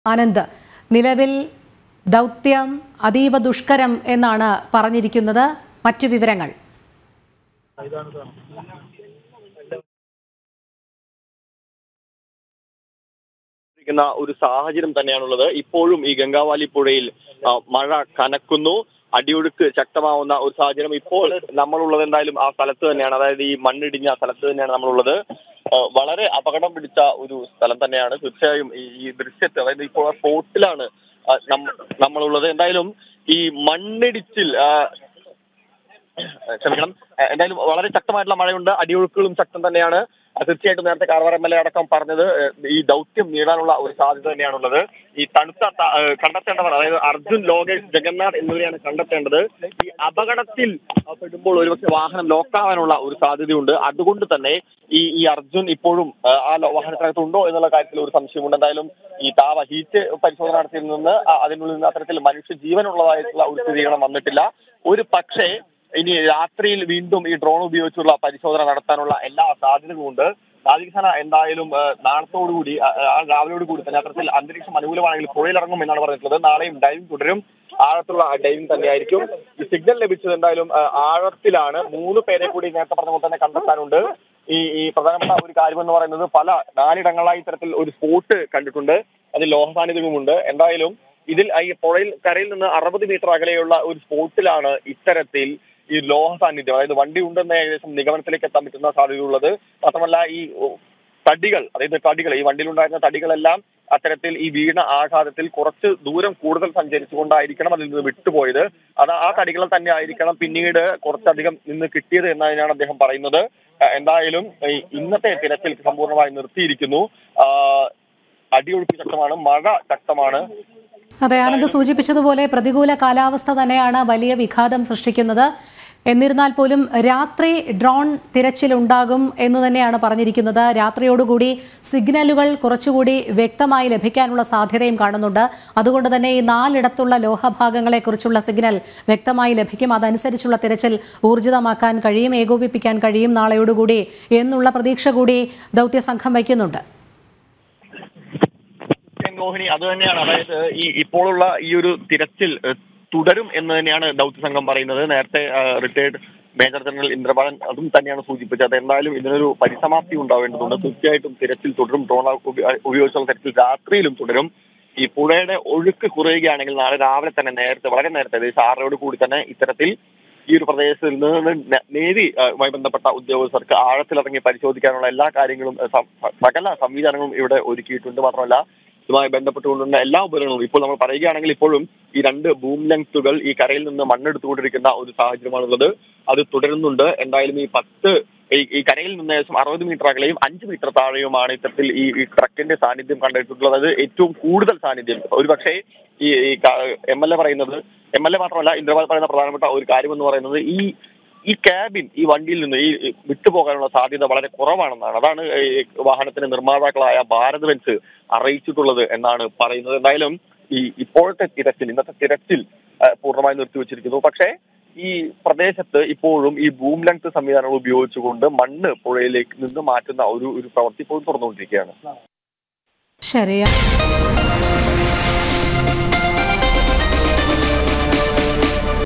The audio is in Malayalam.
ആനന്ദ് നിലവിൽ ദൗത്യം അതീവ ദുഷ്കരം എന്നാണ് പറഞ്ഞിരിക്കുന്നത് മറ്റു വിവരങ്ങൾ ഇരിക്കുന്ന ഒരു സാഹചര്യം തന്നെയാണുള്ളത് ഇപ്പോഴും ഈ ഗംഗാവാലി പുഴയിൽ ആ, മഴ കനക്കുന്നു അടിയൊഴുക്ക് ശക്തമാവുന്ന ഒരു സാഹചര്യം ഇപ്പോൾ നമ്മളുള്ളത് എന്തായാലും ആ സ്ഥലത്ത് തന്നെയാണ് അതായത് ഈ മണ്ണിടിഞ്ഞ സ്ഥലത്ത് തന്നെയാണ് നമ്മളുള്ളത് ആ, വളരെ അപകടം പിടിച്ച ഒരു സ്ഥലം തന്നെയാണ് തീർച്ചയായും ഈ ഈ ദൃശ്യത്തിൽ അതായത് ഇപ്പോൾ ആ സ്പോട്ടിലാണ് ആ, നമ്മ- നമ്മളുള്ളത് എന്തായാലും ഈ മണ്ണിടിച്ചിൽ ആ, ക്ഷമിക്കണം ഏഹ് എന്തായാലും വളരെ ശക്തമായിട്ടുള്ള മഴയുണ്ട് അടിയൊഴുക്കുകളും ശക്തം തന്നെയാണ് അത് തീർച്ചയായിട്ടും നേരത്തെ കാർവാർ എം എൽ എ അടക്കം പറഞ്ഞത് ഏഹ് ഈ ദൗത്യം നേടാനുള്ള ഒരു സാധ്യത തന്നെയാണുള്ളത് ഈ തണുത്ത ത- ഏഹ് കണ്ടെത്തേണ്ടവർ അതായത് അർജുൻ ലോകേഷ് ജഗന്നാഥ് എന്നിവരെയാണ് കണ്ടെത്തേണ്ടത് ഈ അപകടത്തിൽ അഹ് പെടുമ്പോൾ ഒരുപക്ഷെ വാഹനം ലോക്കാവാനുള്ള ഒരു സാധ്യതയുണ്ട് അതുകൊണ്ട് തന്നെ ഈ ഈ അർജുൻ ഇപ്പോഴും ഏഹ് ആ ലോ- വാഹനത്തിനകത്തുണ്ടോ എന്നുള്ള കാര്യത്തിൽ ഒരു സംശയമുണ്ട് എന്തായാലും ഈ താപ ഹീറ്റ് പരിശോധന നടത്തിയിൽ നിന്ന് അ- അതിനുള്ളിൽ നിന്ന് അത്തരത്തിൽ മനുഷ്യ ജീവനുള്ളതായിട്ടുള്ള ഒരു സ്ഥിരീകരണം വന്നിട്ടില്ല ഒരു പക്ഷേ ഇനി രാത്രിയിൽ വീണ്ടും ഈ ഡ്രോൺ ഉപയോഗിച്ചുള്ള പരിശോധന നടത്താനുള്ള എല്ലാ സാധ്യതകളും ഉണ്ട് നാവികസേന എന്തായാലും ഏഹ്, നാളത്തോടുകൂടി ആ, ആ രാവിലെയോട് കൂടി തന്നെ അത്തരത്തിൽ അന്തരീക്ഷം അനുകൂലമാണെങ്കിൽ പുഴയിലിറങ്ങും എന്നാണ് പറഞ്ഞിട്ടുള്ളത് നാളെയും ഡൈവിംഗ് തുടരും ആഴത്തുള്ള ഡൈവിംഗ് തന്നെയായിരിക്കും ഈ സിഗ്നൽ ലഭിച്ചത് എന്തായാലും ഏഹ്, ആഴത്തിലാണ് മൂന്ന് പേരെ കൂടി നേരത്തെ പറഞ്ഞ പോലെ തന്നെ കണ്ടെത്താനുണ്ട് ഈ ഈ പ്രധാനപ്പെട്ട ഒരു കാര്യം എന്ന് പറയുന്നത് പല നാലിടങ്ങളായി ഇത്തരത്തിൽ ഒരു സ്പോട്ട് കണ്ടിട്ടുണ്ട് അതിൽ ലോഹ സാന്നിധ്യവുമുണ്ട് എന്തായാലും ഇതിൽ ഈ പുഴയിൽ കരയിൽ നിന്ന് അറുപത് മീറ്റർ അകലെയുള്ള ഒരു സ്പോട്ടിലാണ് ഇത്തരത്തിൽ ഈ ലോഹ സാന്നിധ്യം അതായത് വണ്ടി ഉണ്ടെന്ന് ഏകദേശം നിഗമനത്തിലേക്ക് എത്താൻ പറ്റുന്ന സാധ്യതയുള്ളത് മാത്രമല്ല ഈ ഓ, തടികൾ അതായത് തടികൾ ഈ വണ്ടിയിലുണ്ടായിരുന്ന തടികളെല്ലാം അത്തരത്തിൽ ഈ വീണ ആഘാതത്തിൽ കുറച്ച് ദൂരം കൂടുതൽ സഞ്ചരിച്ചുകൊണ്ടായിരിക്കണം അതിൽ നിന്ന് വിട്ടുപോയത് അത് ആ തടികൾ തന്നെ ആയിരിക്കണം പിന്നീട് കുറച്ചധികം നിന്ന് കിട്ടിയത് എന്നതിനാണ് അദ്ദേഹം പറയുന്നത് ആ, എന്തായാലും ഈ ഇന്നത്തെ തിരച്ചിൽ സമ്പൂർണ്ണമായി നിർത്തിയിരിക്കുന്നു ആ, അടിയൊഴുക്ക് ശക്തമാണ് മഴ ശക്തമാണ് അതെ ആനന്ദ് സൂചിപ്പിച്ചതുപോലെ പ്രതികൂല കാലാവസ്ഥ തന്നെയാണ് വലിയ വിഘാതം സൃഷ്ടിക്കുന്നത് എന്നിരുന്നാൽ പോലും രാത്രി ഡ്രോൺ തിരച്ചിലുണ്ടാകും എന്ന് തന്നെയാണ് പറഞ്ഞിരിക്കുന്നത് രാത്രിയോടുകൂടി സിഗ്നലുകൾ കുറച്ചുകൂടി വ്യക്തമായി ലഭിക്കാനുള്ള സാധ്യതയും കാണുന്നുണ്ട് അതുകൊണ്ട് തന്നെ ഈ നാലിടത്തുള്ള ലോഹഭാഗങ്ങളെക്കുറിച്ചുള്ള സിഗ്നൽ വ്യക്തമായി ലഭിക്കും അതനുസരിച്ചുള്ള തിരച്ചിൽ ഊർജിതമാക്കാൻ കഴിയും ഏകോപിപ്പിക്കാൻ കഴിയും നാളെയോടുകൂടി എന്നുള്ള പ്രതീക്ഷ കൂടി ദൗത്യസംഘം വയ്ക്കുന്നുണ്ട് മോഹിനി അത് തന്നെയാണ് അതായത് ഈ ഇപ്പോഴുള്ള ഈ ഒരു തിരച്ചിൽ ഏഹ്, തുടരും എന്ന് തന്നെയാണ് ദൗത്യ സംഘം പറയുന്നത് നേരത്തെ റിട്ടയർഡ് മേജർ ജനറൽ ഇന്ദ്രപാലൻ അതും തന്നെയാണ് സൂചിപ്പിച്ചത് എന്തായാലും ഇതിനൊരു പരിസമാപ്തി ഉണ്ടാവേണ്ടതുണ്ട് തീർച്ചയായിട്ടും തിരച്ചിൽ തുടരും ഡ്രോൺ ഉപയോഗിച്ചുള്ള തിരച്ചിൽ രാത്രിയിലും തുടരും ഈ പുഴയുടെ ഒഴുക്ക് കുറയുകയാണെങ്കിൽ നാളെ രാവിലെ തന്നെ നേരത്തെ വളരെ നേരത്തെ ഏകദേശം ആറരയോട് കൂടി തന്നെ ഇത്തരത്തിൽ ഈ ഒരു പ്രദേശത്തിൽ നിന്ന് ന- നേവിയുമായി ബന്ധപ്പെട്ട ഉദ്യോഗസ്ഥർക്ക് ആഴത്തിലിറങ്ങി പരിശോധിക്കാനുള്ള എല്ലാ കാര്യങ്ങളും ഏഹ്, സം- സകല സംവിധാനങ്ങളും ഇവിടെ ഒരുക്കിയിട്ടുണ്ട് മാത്രമല്ല ഇതുമായി ബന്ധപ്പെട്ടുകൊണ്ടുള്ള എല്ലാ ഉപകരണങ്ങളും ഇപ്പോൾ നമ്മൾ പറയുകയാണെങ്കിൽ ഇപ്പോഴും ഈ രണ്ട് ബൂം ലെങ്ത്തുകൾ ഈ കരയിൽ നിന്ന് മണ്ണെടുത്തുകൊണ്ടിരിക്കുന്ന ഒരു സാഹചര്യമാണുള്ളത് അത് തുടരുന്നുണ്ട് എന്തായാലും ഈ പത്ത് ഈ- ഈ കരയിൽ നിന്ന് ഏകദേശം അറുപത് മീറ്റർ അകലെയും അഞ്ച് മീറ്റർ താഴെയുമാണ് ഇത്തരത്തിൽ ഈ ഈ ട്രക്കിന്റെ സാന്നിധ്യം കണ്ടിട്ടുള്ളത് അത് ഏറ്റവും കൂടുതൽ സാന്നിധ്യം ഒരുപക്ഷെ ഈ എം എൽ എ പറയുന്നത് എം എൽ എ മാത്രമല്ല ഇന്ദ്രപാൽ പറയുന്ന പ്രധാനപ്പെട്ട ഒരു കാര്യം എന്ന് പറയുന്നത് ഈ ഈ ക്യാബിൻ ഈ വണ്ടിയിൽ നിന്ന് ഈ ഈ വിട്ടുപോകാനുള്ള സാധ്യത വളരെ കുറവാണെന്നാണ് അതാണ് ഈ വാഹനത്തിന്റെ നിർമ്മാതാക്കളായ ഭാരത് ബെൻസ് അറിയിച്ചിട്ടുള്ളത് എന്നാണ് പറയുന്നത് എന്തായാലും ഈ ഇപ്പോഴത്തെ തിരച്ചിൽ ഇന്നത്തെ തിരച്ചിൽ ആ, പൂർണ്ണമായി നിർത്തിവെച്ചിരിക്കുന്നു പക്ഷേ ഈ പ്രദേശത്ത് ഇപ്പോഴും ഈ ബൂം ലെങ്ത് സംവിധാനങ്ങൾ ഉപയോഗിച്ചുകൊണ്ട് മണ്ണ് പുഴയിലേക്ക് നിന്ന് മാറ്റുന്ന ഒരു ഒരു പ്രവൃത്തി ഇപ്പോഴും തുറന്നുകൊണ്ടിരിക്കുകയാണ് ശരിയാ